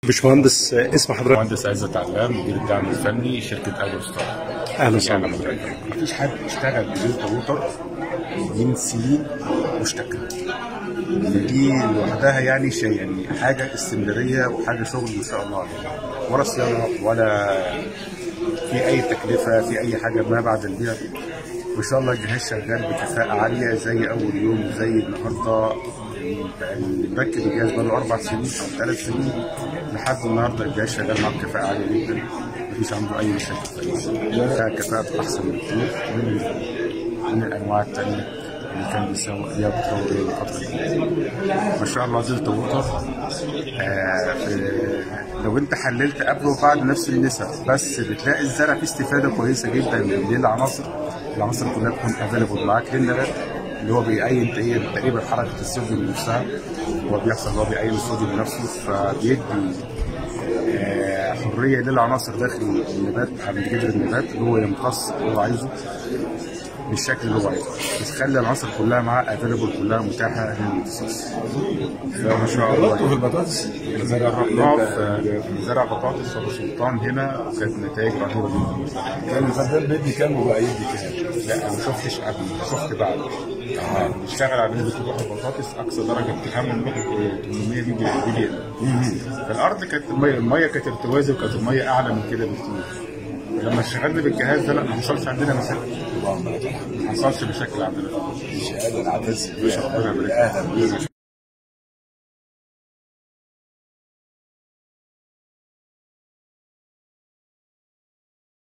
باشمهندس آه، اسم حضرتك مهندس عزت علام مدير الدعم الفني شركه اجر ستار اهلا وسهلا مفيش حد اشتغل بديلتا ووتر من سنين واشتكى دي لوحدها يعني شيء يعني حاجه استمراريه وحاجه شغل ما شاء الله يعني ولا صيانه ولا في اي تكلفه في اي حاجه ما بعد البيع وان شاء الله الجهاز شغال بكفاءه عاليه زي اول يوم زي النهارده اللي مركب الجهاز بقاله اربع سنين او ثلاث سنين لحد النهارده الجهاز شغال معاه بكفاءه عاليه جدا مفيش عنده اي مشاكل خالص كفاءته احسن بكتير من من الانواع الثانيه اللي كان بيسوق فيها بتطور الفتره دي ما شاء الله دلتا ووتر آه في- لو انت حللت قبل وبعد نفس النسب بس بتلاقي الزرع فيه استفاده كويسه جدا من العناصر العناصر كلها تكون افيلبل معاك للنبات اللي هو بيأين تقريبا تقريبا حركه الصوديوم نفسها هو بيحصل هو بيأين الصوديوم نفسه فبيدي آه، حريه للعناصر داخل النبات عند جذر النبات اللي هو يمتص اللي هو عايزه بالشكل اللي هو عايزه بتخلي العناصر كلها معاه افيلبل كلها متاحه للامتصاص فما شاء الله في البطاطس جربناه في زرع بطاطس ابو سلطان هنا وكانت نتائج رهيبه جدا كان الفدان بيدي كام وبقى يدي كام لا انا ما شفتش قبل شفت بعد آه، بنشتغل على نسبه وضوح البطاطس اقصى درجه تحمل منه 800 مللي مللي في الارض كانت الميه الميه كانت ارتوازي وكانت الميه اعلى من كده بكتير لما اشتغلنا بالجهاز ده لا ما حصلش عندنا مشاكل اللهم لك الحمد ما حصلش مشاكل عندنا شهاده العدس ربنا يبارك اهلا بيك